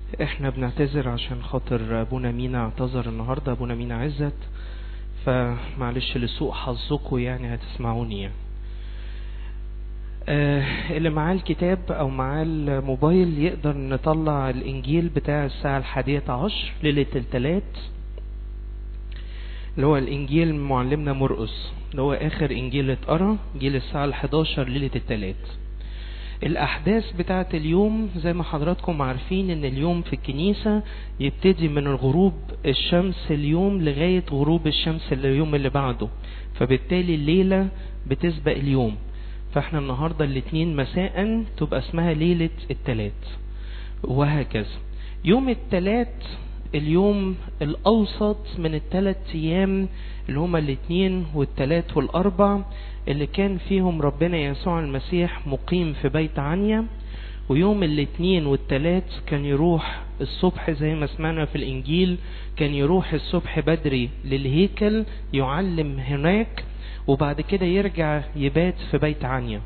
احنا بنعتذر عشان خاطر ابونا مينا اعتذر النهاردة ابونا مينا عزت فمعلش لسوء حظكم يعني هتسمعوني يعني. آه اللي معاه الكتاب او معاه الموبايل يقدر نطلع الانجيل بتاع الساعة الحادية عشر ليلة التلات اللي هو الانجيل معلمنا مرقس اللي هو اخر انجيل اتقرا انجيل الساعة الحداشر ليلة التلات الأحداث بتاعة اليوم زي ما حضراتكم عارفين إن اليوم في الكنيسة يبتدي من الغروب الشمس اليوم لغاية غروب الشمس اليوم اللي بعده فبالتالي الليلة بتسبق اليوم فاحنا النهاردة الاثنين مساء تبقى اسمها ليلة التلات وهكذا يوم التلات اليوم الأوسط من الثلاث أيام اللي هما الاثنين والتلات والأربع اللي كان فيهم ربنا يسوع المسيح مقيم في بيت عنيا ويوم الاثنين والتلات كان يروح الصبح زي ما سمعنا في الإنجيل كان يروح الصبح بدري للهيكل يعلم هناك وبعد كده يرجع يبات في بيت عنيا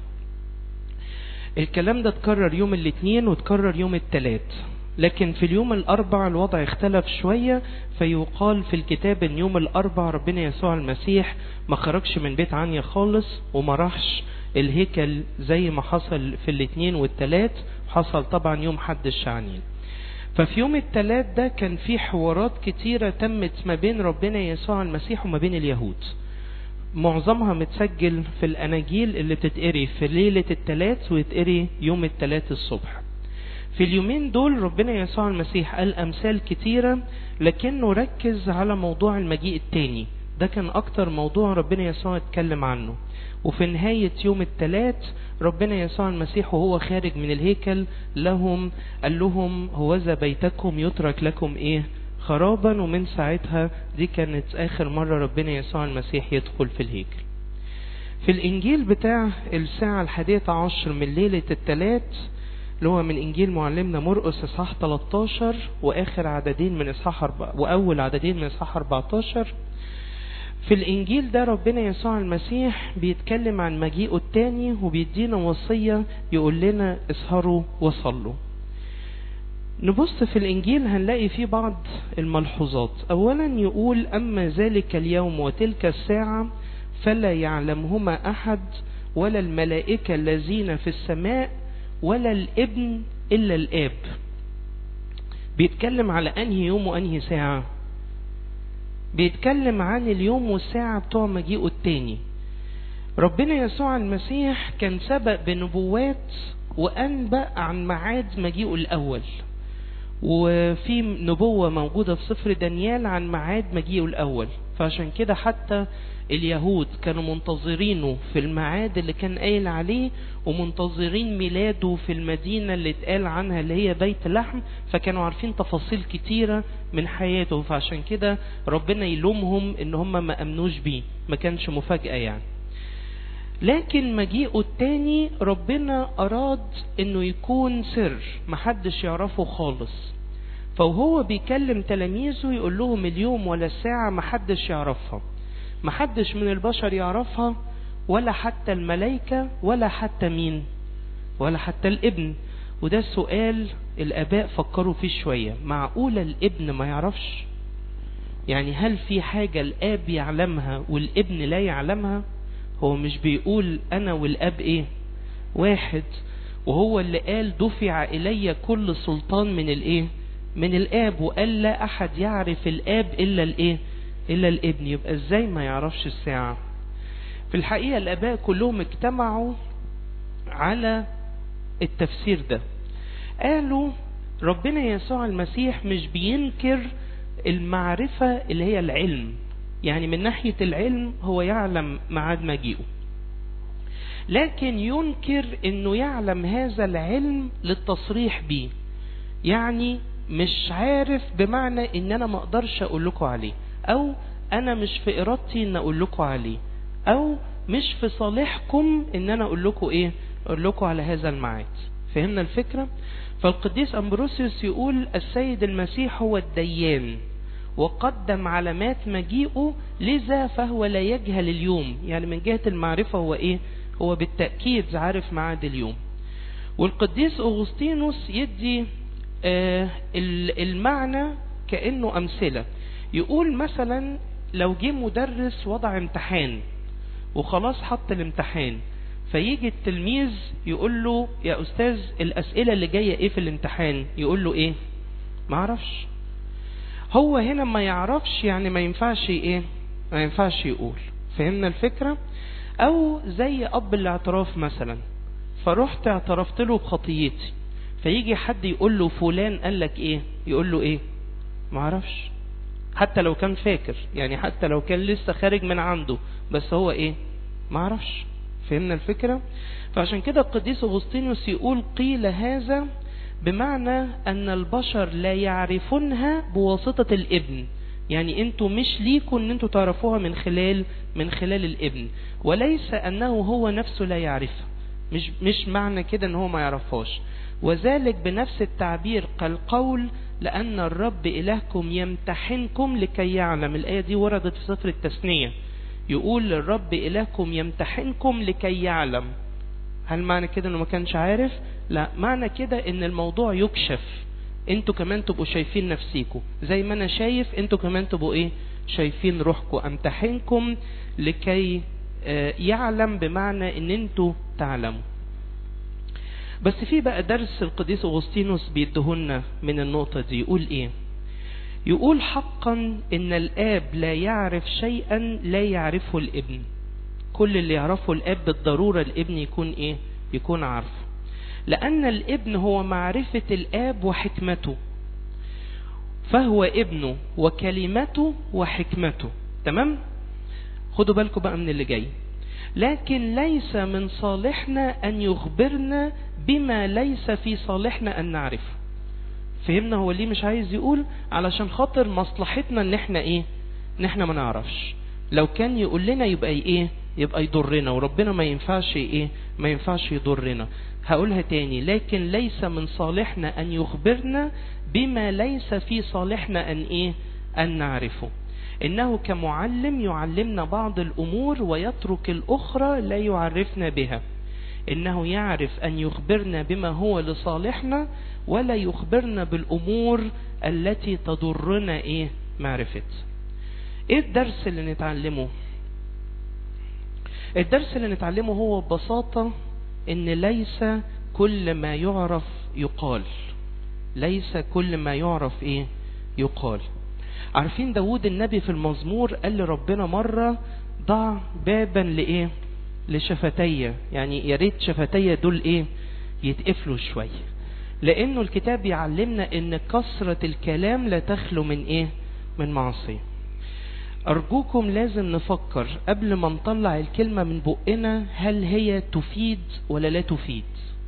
الكلام ده اتكرر يوم الاثنين واتكرر يوم التلات لكن في اليوم الأربع الوضع اختلف شوية فيقال في الكتاب ان يوم الأربع ربنا يسوع المسيح ما خرجش من بيت عنيا خالص وما راحش الهيكل زي ما حصل في الاثنين والتلات حصل طبعا يوم حد الشعنين ففي يوم التلات ده كان في حوارات كتيرة تمت ما بين ربنا يسوع المسيح وما بين اليهود معظمها متسجل في الأناجيل اللي بتتقري في ليلة التلات ويتقري يوم التلات الصبح في اليومين دول ربنا يسوع المسيح قال أمثال كتيرة لكنه ركز على موضوع المجيء التاني ده كان أكتر موضوع ربنا يسوع اتكلم عنه وفي نهاية يوم التلات ربنا يسوع المسيح وهو خارج من الهيكل لهم قال لهم هوذا بيتكم يترك لكم ايه خرابا ومن ساعتها دي كانت آخر مرة ربنا يسوع المسيح يدخل في الهيكل في الإنجيل بتاع الساعة الحادية عشر من ليلة التلات اللي هو من إنجيل معلمنا مرقس إصحاح 13 وآخر عددين من إصحاح أربع وأول عددين من إصحاح 14 في الإنجيل ده ربنا يسوع المسيح بيتكلم عن مجيئه التاني وبيدينا وصية يقول لنا اسهروا وصلوا نبص في الإنجيل هنلاقي فيه بعض الملحوظات أولا يقول أما ذلك اليوم وتلك الساعة فلا يعلمهما أحد ولا الملائكة الذين في السماء ولا الابن إلا الآب بيتكلم على أنهي يوم وأنهي ساعة بيتكلم عن اليوم والساعة بتوع مجيئه التاني ربنا يسوع المسيح كان سبق بنبوات وأنبأ عن ميعاد مجيئه الأول وفي نبوة موجودة في سفر دانيال عن ميعاد مجيئه الأول فعشان كده حتى اليهود كانوا منتظرينه في الميعاد اللي كان قايل عليه ومنتظرين ميلاده في المدينة اللي اتقال عنها اللي هي بيت لحم فكانوا عارفين تفاصيل كتيرة من حياته فعشان كده ربنا يلومهم ان هم ما امنوش بيه ما كانش مفاجأة يعني لكن مجيئه التاني ربنا أراد انه يكون سر محدش يعرفه خالص فوهو بيكلم تلاميذه يقول لهم اليوم ولا الساعة محدش يعرفها محدش من البشر يعرفها ولا حتى الملائكة ولا حتى مين ولا حتى الابن وده السؤال الآباء فكروا فيه شوية معقولة الابن ما يعرفش يعني هل في حاجة الآب يعلمها والابن لا يعلمها هو مش بيقول أنا والآب إيه واحد وهو اللي قال دفع إلي كل سلطان من الإيه من الآب وقال لا أحد يعرف الآب إلا الإيه إلا الابن يبقى إزاي ما يعرفش الساعة في الحقيقة الآباء كلهم اجتمعوا على التفسير ده قالوا ربنا يسوع المسيح مش بينكر المعرفة اللي هي العلم يعني من ناحية العلم هو يعلم ميعاد مجيئه لكن ينكر انه يعلم هذا العلم للتصريح به يعني مش عارف بمعنى ان انا ما اقدرش اقول لكم عليه او انا مش في ارادتي ان اقول لكم عليه او مش في صالحكم ان انا اقول لكم ايه اقول لكم على هذا الميعاد فهمنا الفكرة فالقديس امبروسيوس يقول السيد المسيح هو الديان وقدم علامات مجيئه لذا فهو لا يجهل اليوم يعني من جهة المعرفة هو ايه هو بالتأكيد عارف معاد اليوم والقديس أغسطينوس يدي آه المعنى كأنه أمثلة يقول مثلا لو جه مدرس وضع امتحان وخلاص حط الامتحان فيجي التلميذ يقول له يا أستاذ الأسئلة اللي جاية إيه في الامتحان يقول له إيه ما عرفش هو هنا ما يعرفش يعني ما ينفعش إيه ما ينفعش يقول فهمنا الفكرة أو زي أب الاعتراف مثلا فرحت اعترفت له بخطيتي فيجي حد يقول له فلان قال لك إيه يقول له إيه ما عرفش حتى لو كان فاكر يعني حتى لو كان لسه خارج من عنده بس هو ايه ما عرفش فهمنا الفكرة فعشان كده القديس أغسطينوس يقول قيل هذا بمعنى أن البشر لا يعرفونها بواسطة الابن يعني انتوا مش ليكوا ان انتوا تعرفوها من خلال من خلال الابن وليس انه هو نفسه لا يعرفها مش مش معنى كده ان هو ما يعرفهاش وذلك بنفس التعبير كالقول لأن الرب إلهكم يمتحنكم لكي يعلم الآية دي وردت في سفر التثنية يقول الرب إلهكم يمتحنكم لكي يعلم هل معنى كده انه ما كانش عارف لا معنى كده ان الموضوع يكشف انتوا كمان تبقوا شايفين نفسيكم زي ما انا شايف انتوا كمان تبقوا ايه شايفين روحكم امتحنكم لكي يعلم بمعنى ان انتوا تعلموا بس في بقى درس القديس أغسطينوس بيدهنا من النقطة دي يقول ايه يقول حقا ان الاب لا يعرف شيئا لا يعرفه الابن كل اللي يعرفه الاب بالضرورة الابن يكون ايه يكون عارفه لان الابن هو معرفة الاب وحكمته فهو ابنه وكلمته وحكمته تمام خدوا بالكم بقى من اللي جاي لكن ليس من صالحنا أن يخبرنا بما ليس في صالحنا أن نعرفه فهمنا هو ليه مش عايز يقول علشان خاطر مصلحتنا ان احنا ايه ان احنا ما نعرفش لو كان يقول لنا يبقى ايه يبقى يضرنا وربنا ما ينفعش ايه ما ينفعش يضرنا هقولها تاني لكن ليس من صالحنا ان يخبرنا بما ليس في صالحنا ان ايه ان نعرفه إنه كمعلم يعلمنا بعض الأمور ويترك الأخرى لا يعرفنا بها إنه يعرف أن يخبرنا بما هو لصالحنا ولا يخبرنا بالأمور التي تضرنا إيه معرفة إيه الدرس اللي نتعلمه الدرس اللي نتعلمه هو ببساطة إن ليس كل ما يعرف يقال ليس كل ما يعرف إيه يقال عارفين داود النبي في المزمور قال لربنا مرة ضع بابا لإيه لشفتي يعني يا ريت شفتي دول إيه يتقفلوا شوية لأنه الكتاب يعلمنا إن كثرة الكلام لا تخلو من إيه من معصية أرجوكم لازم نفكر قبل ما نطلع الكلمة من بقنا هل هي تفيد ولا لا تفيد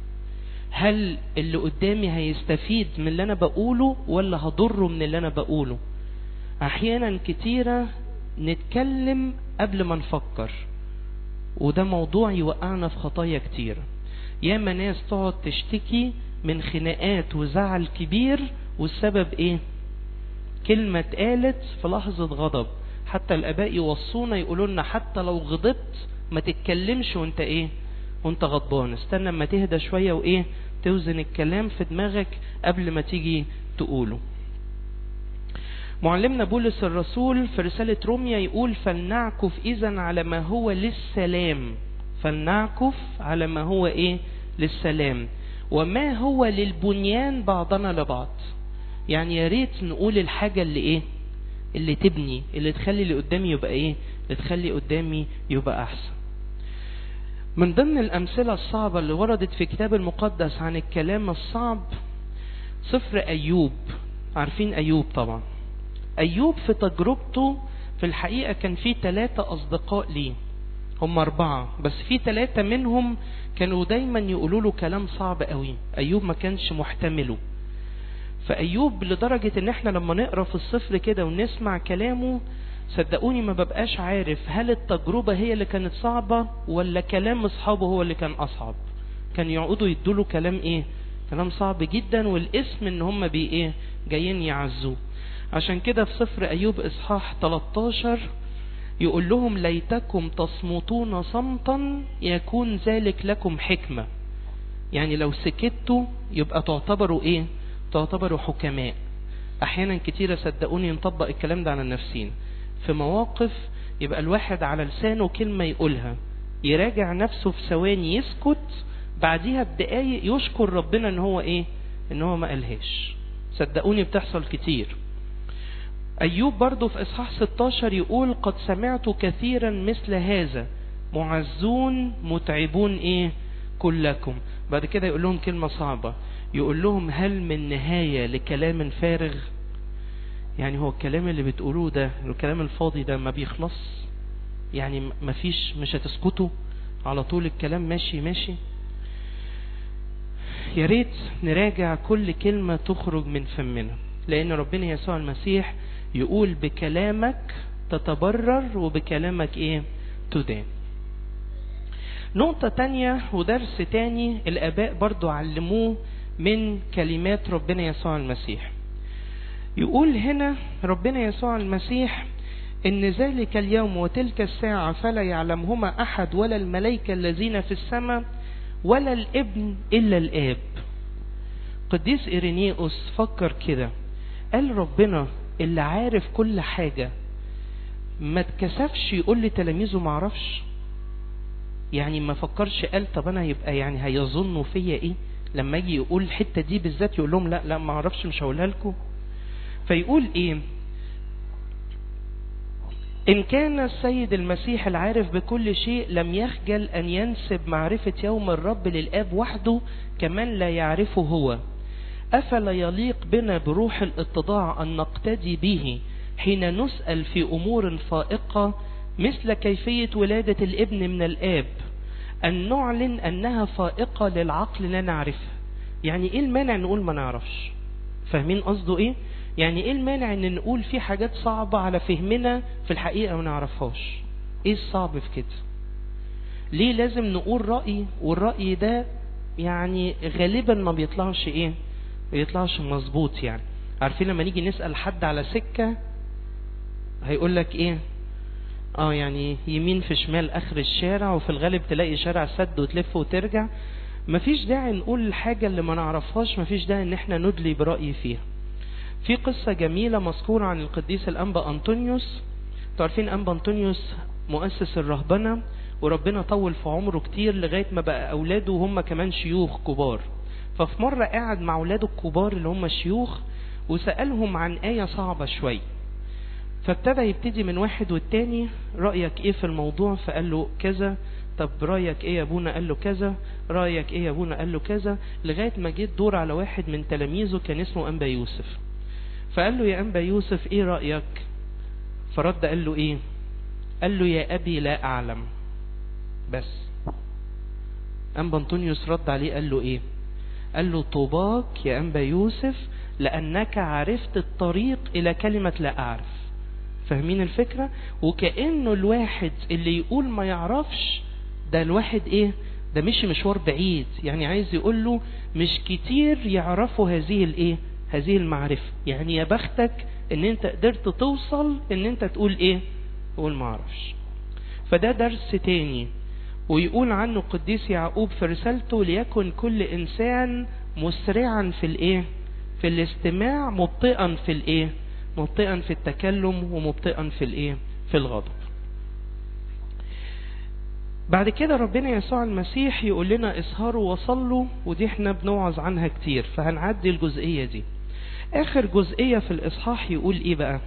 هل اللي قدامي هيستفيد من اللي أنا بقوله ولا هضره من اللي أنا بقوله احيانا كتيرة نتكلم قبل ما نفكر وده موضوع يوقعنا في خطايا كتيرة ياما ناس تقعد تشتكي من خناقات وزعل كبير والسبب ايه كلمة اتقالت في لحظة غضب حتى الاباء يوصونا يقولوا لنا حتى لو غضبت ما تتكلمش وانت ايه وانت غضبان استنى اما تهدى شوية وايه توزن الكلام في دماغك قبل ما تيجي تقوله معلمنا بولس الرسول في رسالة روميا يقول فلنعكف إذا على ما هو للسلام فلنعكف على ما هو إيه للسلام وما هو للبنيان بعضنا لبعض يعني يا ريت نقول الحاجة اللي إيه اللي تبني اللي تخلي اللي قدامي يبقى إيه اللي تخلي قدامي يبقى أحسن من ضمن الأمثلة الصعبة اللي وردت في كتاب المقدس عن الكلام الصعب سفر أيوب عارفين أيوب طبعا أيوب في تجربته في الحقيقة كان في ثلاثة أصدقاء ليه هم أربعة بس في ثلاثة منهم كانوا دايما يقولوا له كلام صعب قوي أيوب ما كانش محتمله فأيوب لدرجة إن إحنا لما نقرأ في الصفر كده ونسمع كلامه صدقوني ما ببقاش عارف هل التجربة هي اللي كانت صعبة ولا كلام أصحابه هو اللي كان أصعب كان يقعدوا يدوله كلام إيه كلام صعب جدا والاسم إن هم بي إيه جايين يعزوه عشان كده في سفر أيوب إصحاح 13 يقول لهم ليتكم تصمتون صمتا يكون ذلك لكم حكمة يعني لو سكتوا يبقى تعتبروا ايه تعتبروا حكماء احيانا كتيرة صدقوني نطبق الكلام ده على نفسين في مواقف يبقى الواحد على لسانه كلمة يقولها يراجع نفسه في ثواني يسكت بعديها بدقايق يشكر ربنا ان هو ايه ان هو ما قالهاش صدقوني بتحصل كتير ايوب برضو في اصحاح 16 يقول قد سمعت كثيرا مثل هذا معزون متعبون ايه كلكم بعد كده يقول لهم كلمة صعبة يقول لهم هل من نهاية لكلام فارغ يعني هو الكلام اللي بتقولوه ده الكلام الفاضي ده ما بيخلص يعني ما فيش مش هتسكتوا على طول الكلام ماشي ماشي يا ريت نراجع كل كلمة تخرج من فمنا لأن ربنا يسوع المسيح يقول بكلامك تتبرر وبكلامك ايه تدان نقطة تانية ودرس تاني الآباء برضو علموه من كلمات ربنا يسوع المسيح يقول هنا ربنا يسوع المسيح إن ذلك اليوم وتلك الساعة فلا يعلمهما أحد ولا الملائكة الذين في السماء ولا الابن إلا الآب قديس إيرينيوس فكر كده قال ربنا اللي عارف كل حاجة ما اتكسفش يقول لتلاميذه ما اعرفش يعني ما فكرش قال طب انا يبقى يعني هيظنوا فيا ايه لما اجي يقول الحته دي بالذات يقول لهم لا لا ما اعرفش مش هقولها لكم فيقول ايه إن كان السيد المسيح العارف بكل شيء لم يخجل أن ينسب معرفة يوم الرب للآب وحده كمن لا يعرفه هو أفلا يليق بنا بروح الاتضاع أن نقتدي به حين نسأل في أمور فائقة مثل كيفية ولادة الابن من الآب أن نعلن أنها فائقة للعقل لا نعرفها يعني إيه المانع نقول ما نعرفش فاهمين قصده إيه يعني إيه المانع أن نقول في حاجات صعبة على فهمنا في الحقيقة ما نعرفهاش إيه الصعب في كده ليه لازم نقول رأي والرأي ده يعني غالبا ما بيطلعش إيه ما بيطلعش مظبوط يعني عارفين لما نيجي نسأل حد على سكة هيقول لك ايه اه يعني يمين في شمال اخر الشارع وفي الغالب تلاقي شارع سد وتلف وترجع مفيش داعي نقول الحاجة اللي ما نعرفهاش مفيش داعي ان احنا ندلي برأي فيها في قصة جميلة مذكورة عن القديس الأنبا أنطونيوس تعرفين أنبا أنطونيوس مؤسس الرهبنة وربنا طول في عمره كتير لغاية ما بقى أولاده هم كمان شيوخ كبار ففي مرة قاعد مع أولاده الكبار اللي هم الشيوخ وسألهم عن آية صعبة شوي فابتدى يبتدي من واحد والتاني رأيك ايه في الموضوع فقال له كذا طب رأيك ايه يا ابونا قال له كذا رأيك ايه يا ابونا قال له كذا لغاية ما جيت دور على واحد من تلاميذه كان اسمه أنبا يوسف فقال له يا أنبا يوسف ايه رأيك فرد قال له ايه قال له يا أبي لا أعلم بس أنبا أنطونيوس رد عليه قال له ايه قال له طوباك يا أنبا يوسف لأنك عرفت الطريق إلى كلمة لا أعرف فاهمين الفكرة وكأنه الواحد اللي يقول ما يعرفش ده الواحد ايه ده مشي مشوار بعيد يعني عايز يقول له مش كتير يعرفوا هذه الايه هذه المعرفة يعني يا بختك ان انت قدرت توصل ان انت تقول ايه تقول ما اعرفش فده درس تاني ويقول عنه قديس يعقوب في رسالته ليكن كل انسان مسرعا في الايه في الاستماع مبطئا في الايه مبطئا في التكلم ومبطئا في الايه في الغضب بعد كده ربنا يسوع المسيح يقول لنا اسهروا وصلوا ودي احنا بنوعظ عنها كتير فهنعدي الجزئية دي اخر جزئية في الاصحاح يقول ايه بقى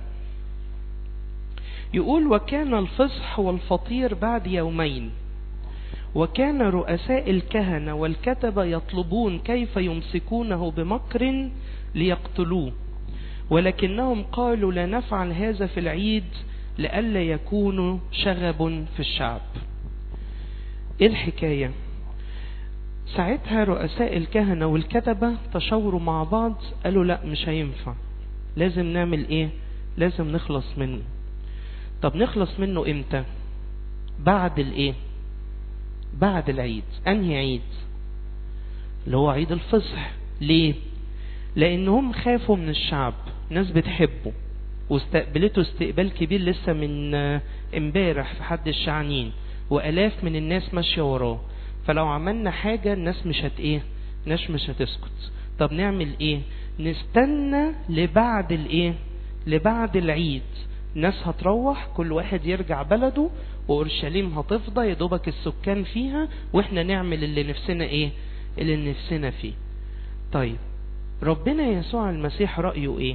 يقول وكان الفصح والفطير بعد يومين وكان رؤساء الكهنة والكتبة يطلبون كيف يمسكونه بمكر ليقتلوه ولكنهم قالوا لا نفعل هذا في العيد لئلا يكون شغب في الشعب ايه الحكاية ساعتها رؤساء الكهنة والكتبة تشاوروا مع بعض قالوا لا مش هينفع لازم نعمل ايه لازم نخلص منه طب نخلص منه امتى بعد الايه بعد العيد انهي عيد اللي هو عيد الفصح ليه لانهم خافوا من الشعب ناس بتحبه واستقبلته استقبال كبير لسه من امبارح في حد الشعنين والاف من الناس ماشيه وراه فلو عملنا حاجة الناس مش هت ايه الناس مش هتسكت طب نعمل ايه نستنى لبعد الايه لبعد العيد ناس هتروح كل واحد يرجع بلده واورشليم هتفضى يا دوبك السكان فيها واحنا نعمل اللي نفسنا ايه اللي نفسنا فيه طيب ربنا يسوع المسيح رأيه ايه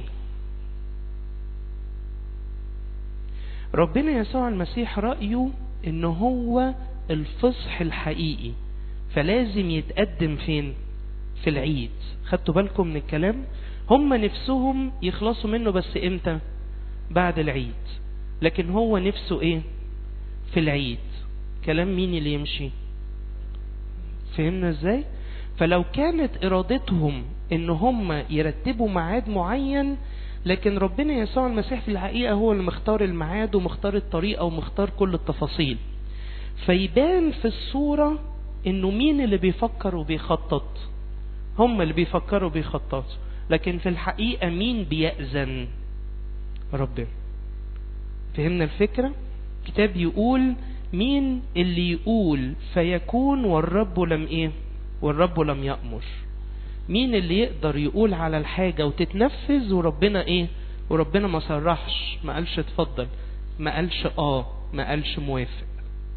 ربنا يسوع المسيح رأيه ان هو الفصح الحقيقي فلازم يتقدم فين في العيد خدتوا بالكم من الكلام هم نفسهم يخلصوا منه بس امتى بعد العيد لكن هو نفسه ايه في العيد كلام مين اللي يمشي فهمنا ازاي فلو كانت ارادتهم ان هم يرتبوا ميعاد معين لكن ربنا يسوع المسيح في الحقيقة هو اللي مختار الميعاد ومختار الطريقة ومختار كل التفاصيل فيبان في الصورة انه مين اللي بيفكر وبيخطط هم اللي بيفكروا وبيخططوا لكن في الحقيقة مين بيأذن ربنا فهمنا الفكرة كتاب يقول مين اللي يقول فيكون والرب لم ايه والرب لم يأمر مين اللي يقدر يقول على الحاجة وتتنفذ وربنا ايه وربنا ما صرحش ما قالش اتفضل ما قالش اه ما قالش موافق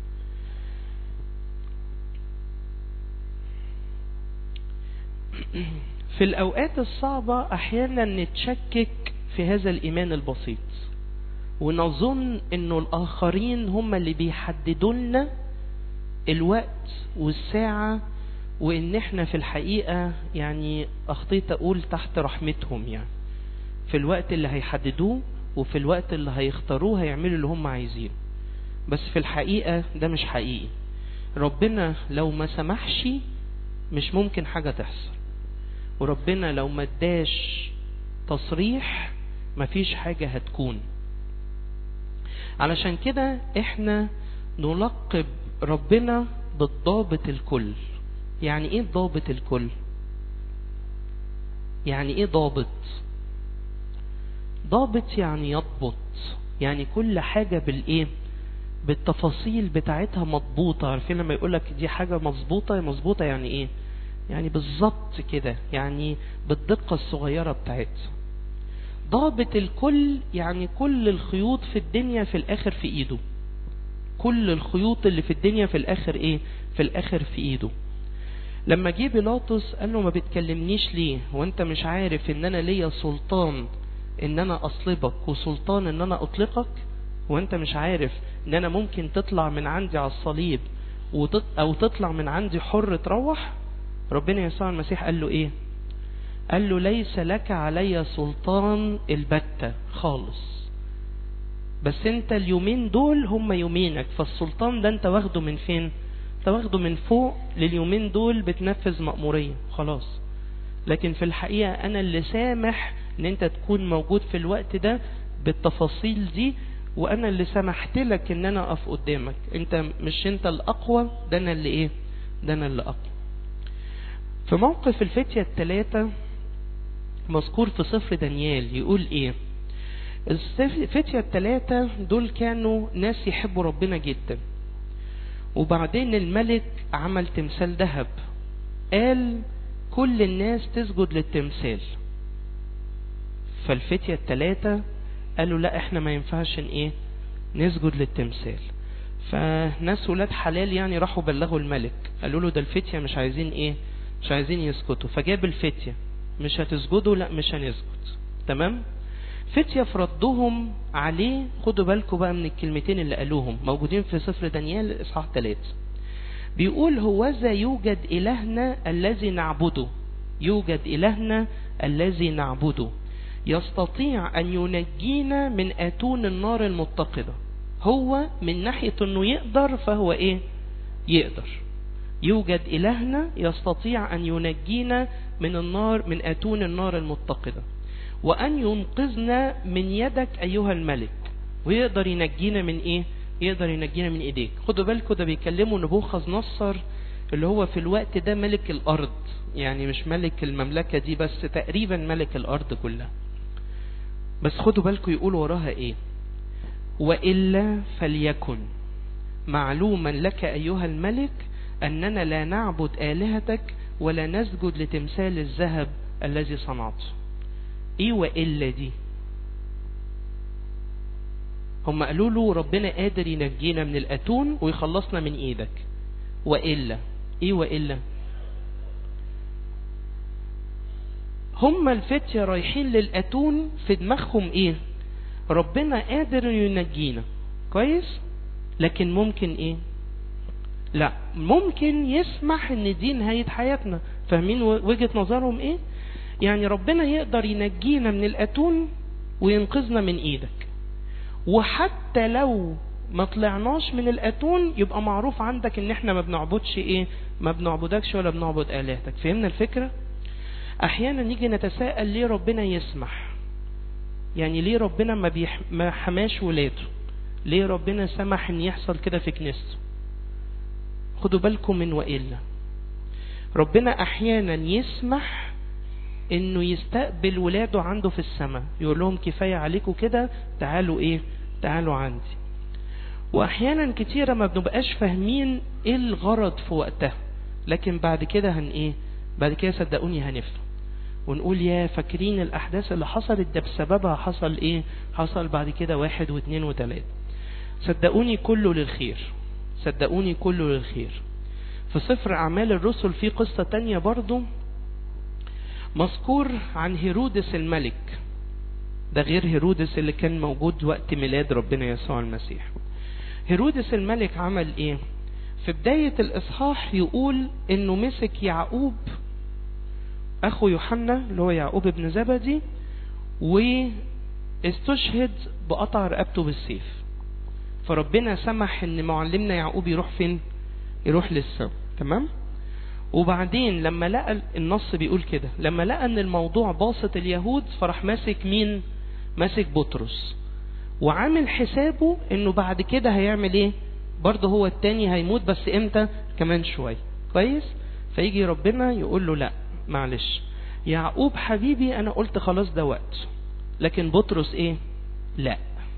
في الأوقات الصعبة أحيانا نتشكك في هذا الإيمان البسيط ونظن أنه الآخرين هم اللي بيحددوا لنا الوقت والساعة وإن إحنا في الحقيقة يعني أخطيت أقول تحت رحمتهم يعني في الوقت اللي هيحددوه وفي الوقت اللي هيختاروه هيعملوا اللي هم عايزينه بس في الحقيقة ده مش حقيقي ربنا لو ما سمحش مش ممكن حاجة تحصل وربنا لو ما اداش تصريح مفيش حاجة هتكون علشان كده احنا نلقب ربنا بالضابط الكل يعني ايه ضابط الكل يعني ايه ضابط ضابط يعني يضبط يعني كل حاجة بالايه بالتفاصيل بتاعتها مضبوطة عارفين لما يقولك دي حاجة مظبوطة مظبوطة يعني ايه يعني بالظبط كده يعني بالدقة الصغيرة بتاعتها ضابط الكل يعني كل الخيوط في الدنيا في الاخر في ايده كل الخيوط اللي في الدنيا في الاخر ايه في الاخر في ايده لما جه بيلاطس قال له ما بتكلمنيش ليه وانت مش عارف ان انا ليا سلطان ان انا اصلبك وسلطان ان انا اطلقك وانت مش عارف ان انا ممكن تطلع من عندي على الصليب وتط... او تطلع من عندي حر تروح ربنا يسوع المسيح قال له ايه قال له ليس لك علي سلطان البتة خالص بس انت اليومين دول هم يومينك فالسلطان ده انت واخده من فين انت واخده من فوق لليومين دول بتنفذ مأمورية خلاص لكن في الحقيقة انا اللي سامح ان انت تكون موجود في الوقت ده بالتفاصيل دي وانا اللي سمحت لك ان انا اقف قدامك انت مش انت الاقوى ده انا اللي ايه ده انا اللي اقوى في موقف الفتية الثلاثة مذكور في سفر دانيال يقول ايه الفتية الثلاثة دول كانوا ناس يحبوا ربنا جدا وبعدين الملك عمل تمثال ذهب قال كل الناس تسجد للتمثال فالفتية الثلاثة قالوا لا احنا ما ينفعش ايه نسجد للتمثال فناس ولاد حلال يعني راحوا بلغوا الملك قالوا له ده الفتية مش عايزين ايه مش عايزين يسكتوا فجاب الفتية مش هتسجدوا لا مش هنسجد تمام فتية في ردهم عليه خدوا بالكم بقى من الكلمتين اللي قالوهم موجودين في سفر دانيال اصحاح 3 بيقول هوذا يوجد إلهنا الذي نعبده يوجد إلهنا الذي نعبده يستطيع أن ينجينا من آتون النار المتقدة هو من ناحية أنه يقدر فهو إيه يقدر يوجد إلهنا يستطيع أن ينجينا من النار من أتون النار المتقدة وأن ينقذنا من يدك أيها الملك ويقدر ينجينا من إيه يقدر ينجينا من إيديك خدوا بالكم ده بيكلموا نبوخذ نصر اللي هو في الوقت ده ملك الأرض يعني مش ملك المملكة دي بس تقريبا ملك الأرض كلها بس خدوا بالكم يقول وراها إيه وإلا فليكن معلوما لك أيها الملك أننا لا نعبد آلهتك ولا نسجد لتمثال الذهب الذي صنعته ايه وإلا دي هم قالوا له ربنا قادر ينجينا من الأتون ويخلصنا من ايدك وإلا ايه وإلا هم الفتية رايحين للأتون في دماغهم ايه ربنا قادر ينجينا كويس لكن ممكن ايه لا ممكن يسمح ان دي نهاية حياتنا فاهمين وجهة نظرهم ايه يعني ربنا يقدر ينجينا من الاتون وينقذنا من ايدك وحتى لو ما طلعناش من الاتون يبقى معروف عندك ان احنا ما بنعبدش ايه ما بنعبدكش ولا بنعبد الهتك فهمنا الفكرة احيانا نيجي نتساءل ليه ربنا يسمح يعني ليه ربنا ما, بيح... ما حماش ولاده ليه ربنا سمح ان يحصل كده في كنيسته خدوا بالكم من وإلا ربنا احيانا يسمح انه يستقبل ولاده عنده في السماء يقول لهم كفاية عليكم كده تعالوا ايه تعالوا عندي واحيانا كتيرة ما بنبقاش فاهمين ايه الغرض في وقتها لكن بعد كده هن ايه بعد كده صدقوني هنفهم ونقول يا فاكرين الاحداث اللي حصلت ده بسببها حصل ايه حصل بعد كده واحد واثنين وثلاثة صدقوني كله للخير صدقوني كله للخير في سفر اعمال الرسل في قصة تانية برضو مذكور عن هيرودس الملك ده غير هيرودس اللي كان موجود وقت ميلاد ربنا يسوع المسيح هيرودس الملك عمل ايه في بداية الاصحاح يقول انه مسك يعقوب اخو يوحنا اللي هو يعقوب ابن زبدي واستشهد بقطع رقبته بالسيف فربنا سمح ان معلمنا يعقوب يروح فين يروح للسماء تمام وبعدين لما لقى النص بيقول كده لما لقى ان الموضوع باسط اليهود فراح ماسك مين ماسك بطرس وعامل حسابه انه بعد كده هيعمل ايه برضه هو التاني هيموت بس امتى كمان شوية كويس فيجي ربنا يقول له لا معلش يعقوب حبيبي انا قلت خلاص ده وقت لكن بطرس ايه لا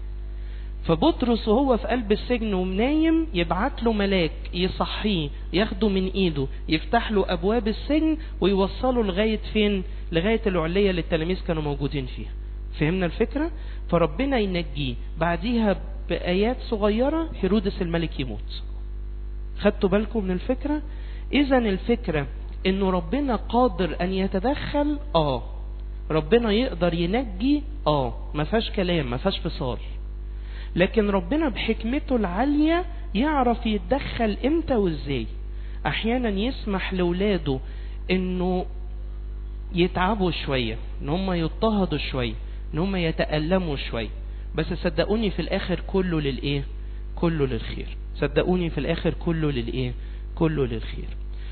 فبطرس وهو في قلب السجن ومنايم يبعت له ملاك يصحيه ياخده من ايده يفتح له ابواب السجن ويوصله لغاية فين لغاية العلية اللي التلاميذ كانوا موجودين فيها فهمنا الفكرة فربنا ينجيه بعديها بآيات صغيرة هيرودس الملك يموت خدتوا بالكم من الفكرة اذا الفكرة انه ربنا قادر ان يتدخل اه ربنا يقدر ينجي اه ما فيهاش كلام ما فيهاش فصال لكن ربنا بحكمته العالية يعرف يتدخل امتى وازاي احيانا يسمح لاولاده انه يتعبوا شوية ان هم يضطهدوا شوية ان هم يتألموا شوية بس صدقوني في الاخر كله للايه كله للخير صدقوني في الاخر كله للايه كله للخير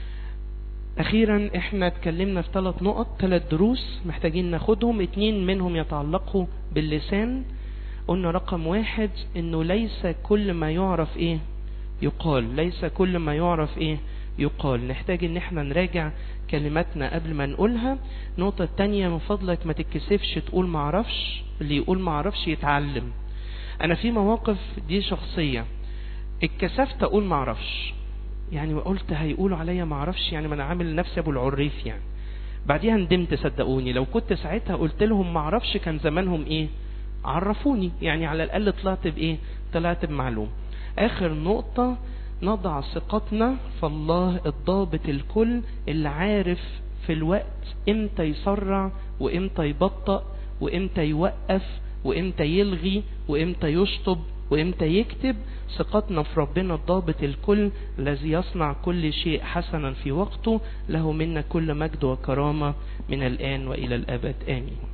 اخيرا احنا اتكلمنا في ثلاث نقط ثلاث دروس محتاجين ناخدهم اتنين منهم يتعلقوا باللسان قلنا رقم واحد انه ليس كل ما يعرف ايه يقال ليس كل ما يعرف ايه يقال نحتاج ان احنا نراجع كلماتنا قبل ما نقولها النقطة التانية من فضلك ما تتكسفش تقول معرفش اللي يقول معرفش يتعلم انا في مواقف دي شخصية اتكسفت اقول معرفش يعني وقلت هيقولوا عليا معرفش يعني ما انا عامل نفسي ابو العريف يعني بعديها ندمت صدقوني لو كنت ساعتها قلت لهم معرفش كان زمانهم ايه عرفوني يعني على الاقل طلعت بايه طلعت بمعلوم اخر نقطة نضع ثقتنا في الله الضابط الكل اللي عارف في الوقت امتى يسرع وامتى يبطأ وامتى يوقف وامتى يلغي وامتى يشطب وامتى يكتب ثقتنا في ربنا الضابط الكل الذي يصنع كل شيء حسنا في وقته له منا كل مجد وكرامة من الآن وإلى الأبد آمين